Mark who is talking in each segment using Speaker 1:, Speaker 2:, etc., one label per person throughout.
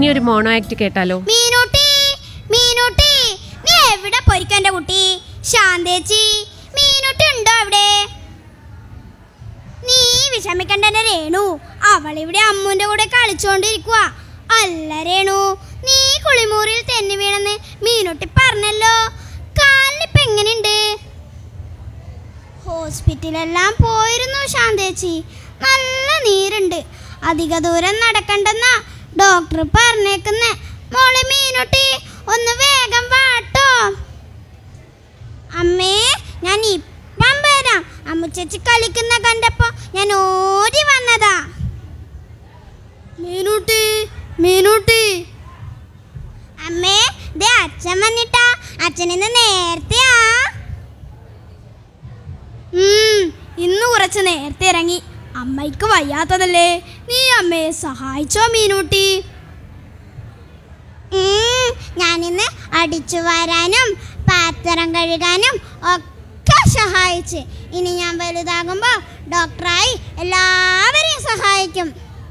Speaker 1: ഇനി ഒരു mono act കേട്ടാലോ
Speaker 2: മീനൂട്ടി മീനൂട്ടി നീ എവിടെ പോയിരിക്കും എന്റെ കുട്ടി ശാന്തേച്ചി മീനൂട്ടി ഉണ്ടോ അവിടെ നീ വിഷമിക്കണ്ട എന്റെ രേണു അവളിവിടെ അമ്മുന്റെ കൂടെ കളിച്ചോണ്ടിരിക്കുക അല്ല രേണു നീ കുളിമുറിയിൽ തെന്നി വീണെന്ന് മീനൂട്ടി പറഞ്ഞല്ലോ കാലിനിപ്പോ എങ്ങനെയുണ്ട് ഹോസ്പിറ്റലെല്ലാം പോയിരുന്നു ശാന്തേച്ചി നല്ല നീരുണ്ട് അധിക ദൂരം നടക്കണ്ടെന്നാ ഡോക്ടർ പറഞ്ഞേക്കുന്നെ മോളെ മീനുട്ടി ഒന്ന് വേഗം വാട്ടോ അമ്മേ ഞാൻ ഇപ്പം വരാം അമ്മുച്ചേച്ചി കളിക്കുന്ന കണ്ടപ്പോ ഞാൻ ഓടി വന്നതാ മീനുട്ടി മീനുട്ടി അമ്മേ ദേ അച്ഛൻ വന്നിട്ടാ അച്ഛനിന്ന് നേരത്തെയാ ഉം, ഇന്ന് കുറച്ച് നേരത്തെ ഇറങ്ങി അമ്മയ്ക്ക് വയ്യാത്തതല്ലേ നീ അമ്മയെ സഹായിച്ചോ മീനൂട്ടി ഉം, ഞാനിന്ന് അടിച്ചു വരാനും പാത്രം കഴുകാനും ഒക്കെ സഹായിച്ച് ഇനി ഞാൻ വലുതാകുമ്പോൾ ഡോക്ടറായി എല്ലാവരെയും സഹായിക്കും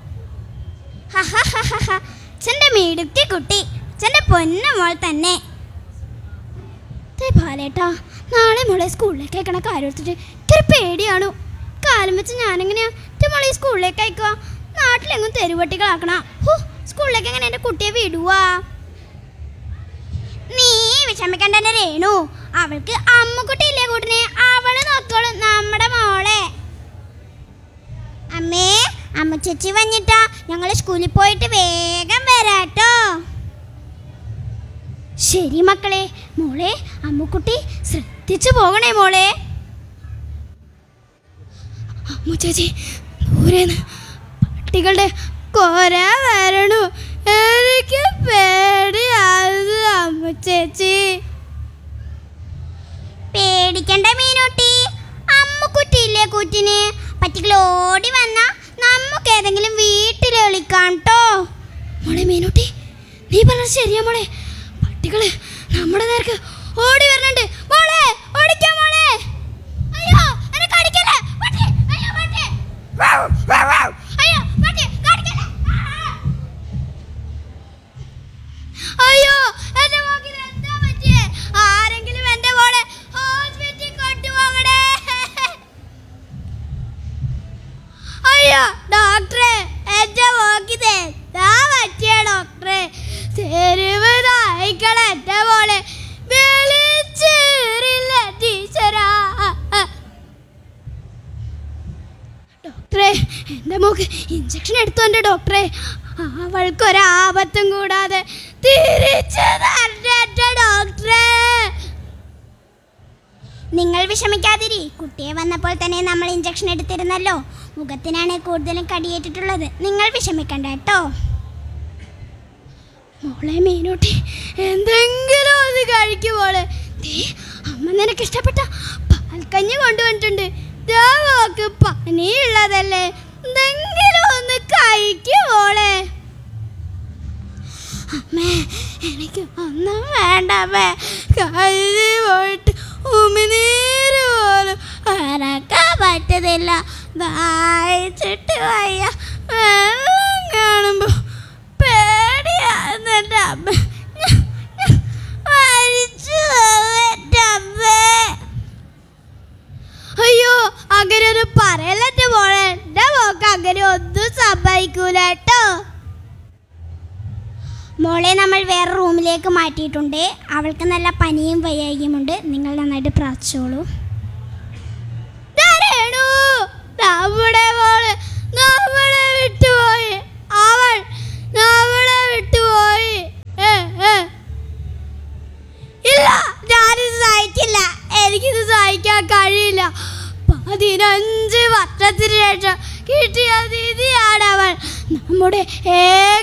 Speaker 2: അച്ഛൻ്റെ മിടുക്കി കുട്ടി അച്ഛൻ്റെ പൊന്നു മോൾ തന്നെ ദേ ബാലേട്ടാ നാളെ മോളെ സ്കൂളിലേക്ക് അയക്കണ കാര്യം എടുത്തിട്ട് എനിക്കൊരു പേടിയാണു കാലം വെച്ച് ഞാനെങ്ങനെയാ എൻ്റെ മോളെ ഈ സ്കൂളിലേക്ക് അയക്കുക നാട്ടിലെങ്ങും തെരുവട്ടികളാക്കണ ഹോ സ്കൂളിലേക്ക് എങ്ങനെ എൻ്റെ കുട്ടിയെ വിടുവാ നീ വിഷമിക്കണ്ട എൻ്റെ രേണു അവൾക്ക് അമ്മുക്കുട്ടിയില്ലേ കൂട്ടിനെ അവള് നോക്കോളും നമ്മുടെ മോളെ അമ്മേ അമ്മ ചേച്ചി വന്നിട്ടാ ഞങ്ങൾ സ്കൂളിൽ പോയിട്ട് വേഗം വരാട്ടോ ശരി മക്കളെ മോളെ അമ്മുക്കുട്ടി ശ്രദ്ധിച്ചു പോകണേ മോളെ അമ്മു ചേച്ചി ദൂരേന്ന് പട്ടികളുടെ കൊര വരണു എനിക്ക് പേടിയായത് അമ്മു ചേച്ചി പേടിക്കണ്ട മീനൂട്ടി അമ്മുക്കുട്ടിയില്ലേ കൂറ്റിന് പറ്റികൾ ഓടി വന്ന നമുക്ക് ഏതെങ്കിലും വീട്ടിൽ വിളിക്കാം കേട്ടോ മോളെ മീനൂട്ടി നീ പറഞ്ഞത് ശരിയാ മോളെ പട്ടികള് നമ്മുടെ നേർക്ക് ഓടി വരുന്നുണ്ട് മോളെ ഓടിക്കാം മോളെ അയ്യോ എന്നെ കടിക്കല്ലേ പട്ടി അയ്യോ പട്ടി അയ്യോ പട്ടി കടിക്കല്ലേ അയ്യോ എന്റെ മോക്കിന് എന്താ പറ്റിയേ ആരെങ്കിലും എന്റെ മോളെ ഹോസ്പിറ്റലിൽ കൊണ്ടുപോകണേ അയ്യോ ഡോക്ടറെ എന്റെ മോക്കിന് എന്താ പറ്റിയ ഡോക്ടറെ തെരുവ് നായിക്കളെ എന്റെ മോളെ വിളിച്ചേറില്ല ടീച്ചറാ ഡോക്ടറെ എൻ്റെ മോക്ക് ഇഞ്ചക്ഷൻ എടുത്തു എൻ്റെ ഡോക്ടറെ അവൾക്കൊരാപത്തും കൂടാതെ തിരിച്ചു തരട്ടെ എൻ്റെ ഡോക്ടറെ നിങ്ങൾ വിഷമിക്കാതിരി കുട്ടിയെ വന്നപ്പോൾ തന്നെ നമ്മൾ ഇഞ്ചക്ഷൻ എടുത്തിരുന്നല്ലോ മുഖത്തിനാണ് കൂടുതലും കടിയേറ്റിട്ടുള്ളത് നിങ്ങൾ വിഷമിക്കണ്ട കേട്ടോ മോളെ മീനൂട്ടി എന്തെങ്കിലും ഒന്ന് കഴിക്കും മോളെ ദേ, അമ്മ നിനക്ക് ഇഷ്ടപ്പെട്ട പാൽക്കഞ്ഞി കൊണ്ടുവന്നിട്ടുണ്ട് ദാ മോക്ക് പനിയുള്ളതല്ലേ എന്തെങ്കിലും ഒന്ന് കഴിക്കും മോളെ അമ്മേ എനിക്ക് ഒന്നും വേണ്ട അമ്മേ കഴുതി പോയിട്ട് ഉമിനീര് പോലും അരക്കാൻ പറ്റുന്നില്ല വായിച്ചിട്ട് വയ്യ വെള്ളം കാണുമ്പോൾ പേടിയാകുന്നുണ്ട് അമ്മ മരിച്ചു എൻ്റെ അമ്മേ അയ്യോ അങ്ങനെ ഒരു പറയലെന്റെ മോളെ എൻ്റെ മോക്ക് അങ്ങനെ ഒന്നും സംഭവിക്കൂല കേട്ടോ മോളെ നമ്മൾ വേറെ റൂമിലേക്ക് മാറ്റിയിട്ടുണ്ട് അവൾക്ക് നല്ല പനിയും വയ്യായികയുമുണ്ട് നിങ്ങൾ നന്നായിട്ട് പ്രാർത്ഥിച്ചോളൂ ദാ രേണു, നമ്മുടെ മോള് നമ്മളെ വിട്ടുപോയി അവൾ നമ്മളെ വിട്ടുപോയി ഏ, ഏ. ഇല്ല ഞാനിത് സഹിക്കില്ല എനിക്കിത് സഹിക്കാൻ കഴിയില്ല പതിനഞ്ച് വർഷത്തിന് ശേഷം കിട്ടിയ നിധിയാണ് അവൾ നമ്മുടെ ഏക